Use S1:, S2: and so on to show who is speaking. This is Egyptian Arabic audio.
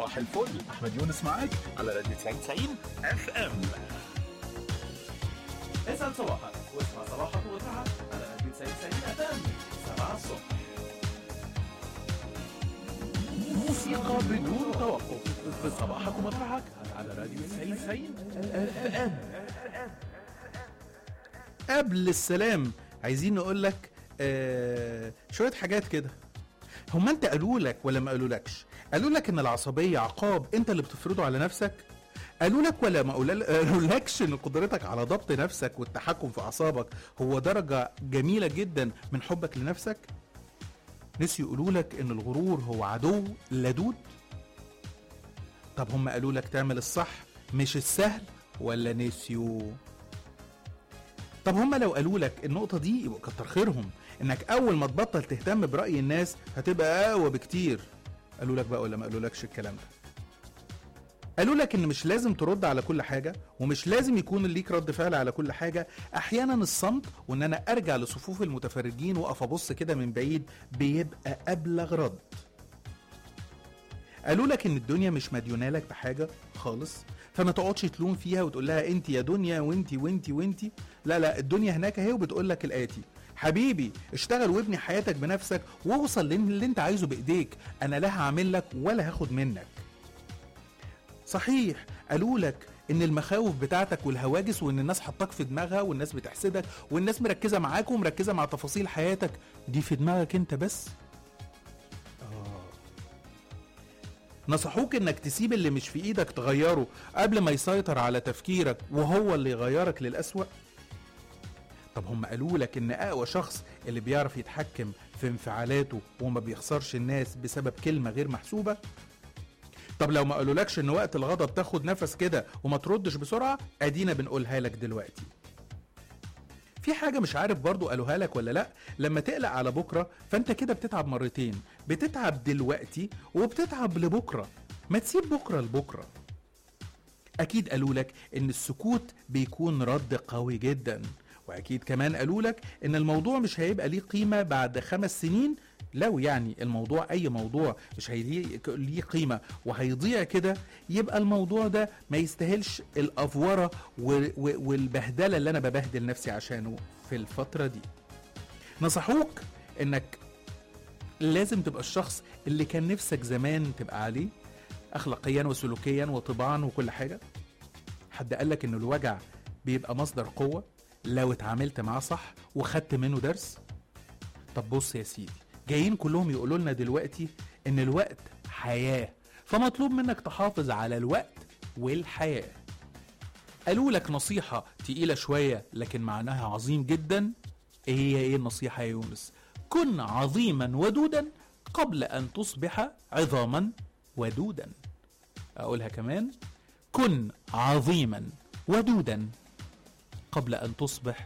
S1: صباح الفل احمد يونس معاك على راديو 99 اف ام اسال صباحك واسمع صباحك وتعب على راديو 99 اف ام 7 الصبح موسيقى بدون توقف في صباحك ومطرحك على راديو 99 اف ام
S2: قبل السلام عايزين نقول لك آه شويه حاجات كده هما انت قالوا لك ولا ما قالوا لكش قالوا لك ان العصبيه عقاب انت اللي بتفرضه على نفسك قالوا لك ولا ما قالوا لكش ان قدرتك على ضبط نفسك والتحكم في اعصابك هو درجه جميله جدا من حبك لنفسك نسيوا يقولوا لك ان الغرور هو عدو لدود طب هم قالوا لك تعمل الصح مش السهل ولا نسيوا طب هم لو قالوا لك النقطة دي يبقى كتر خيرهم انك اول ما تبطل تهتم برأي الناس هتبقى اقوى بكتير قالوا لك بقى ولا ما قالوا لكش الكلام ده قالوا لك ان مش لازم ترد على كل حاجة ومش لازم يكون ليك رد فعل على كل حاجة احيانا الصمت وان انا ارجع لصفوف المتفرجين واقف ابص كده من بعيد بيبقى ابلغ رد قالوا لك ان الدنيا مش مديونه لك بحاجه خالص فما تقعدش تلوم فيها وتقول لها انت يا دنيا وانت وانت وانت لا لا الدنيا هناك اهي وبتقول لك الاتي حبيبي اشتغل وابني حياتك بنفسك واوصل للي انت عايزه بايديك انا لا هعمل لك ولا هاخد منك صحيح قالوا لك ان المخاوف بتاعتك والهواجس وان الناس حطاك في دماغها والناس بتحسدك والناس مركزه معاك ومركزه مع تفاصيل حياتك دي في دماغك انت بس نصحوك انك تسيب اللي مش في ايدك تغيره قبل ما يسيطر على تفكيرك وهو اللي يغيرك للأسوأ طب هم قالوا لك ان اقوى شخص اللي بيعرف يتحكم في انفعالاته وما بيخسرش الناس بسبب كلمة غير محسوبة طب لو ما قالولكش ان وقت الغضب تاخد نفس كده وما تردش بسرعة ادينا بنقولها لك دلوقتي في حاجة مش عارف برضو قالوها لك ولا لا لما تقلق على بكرة فانت كده بتتعب مرتين بتتعب دلوقتي وبتتعب لبكرة ما تسيب بكرة لبكرة اكيد قالوا لك ان السكوت بيكون رد قوي جدا واكيد كمان قالوا لك ان الموضوع مش هيبقى ليه قيمة بعد خمس سنين لو يعني الموضوع اي موضوع مش هيليه ليه قيمه وهيضيع كده يبقى الموضوع ده ما يستاهلش الافوره و- و- والبهدله اللي انا ببهدل نفسي عشانه في الفتره دي نصحوك انك لازم تبقى الشخص اللي كان نفسك زمان تبقى عليه اخلاقيا وسلوكيا وطباعا وكل حاجه حد قالك ان الوجع بيبقى مصدر قوه لو اتعاملت معاه صح وخدت منه درس طب بص يا سيدي جايين كلهم يقولوا لنا دلوقتي ان الوقت حياه فمطلوب منك تحافظ على الوقت والحياه قالوا لك نصيحه تقيله شويه لكن معناها عظيم جدا ايه هي ايه النصيحه يا يونس كن عظيما ودودا قبل ان تصبح عظاما ودودا اقولها كمان كن عظيما ودودا قبل ان تصبح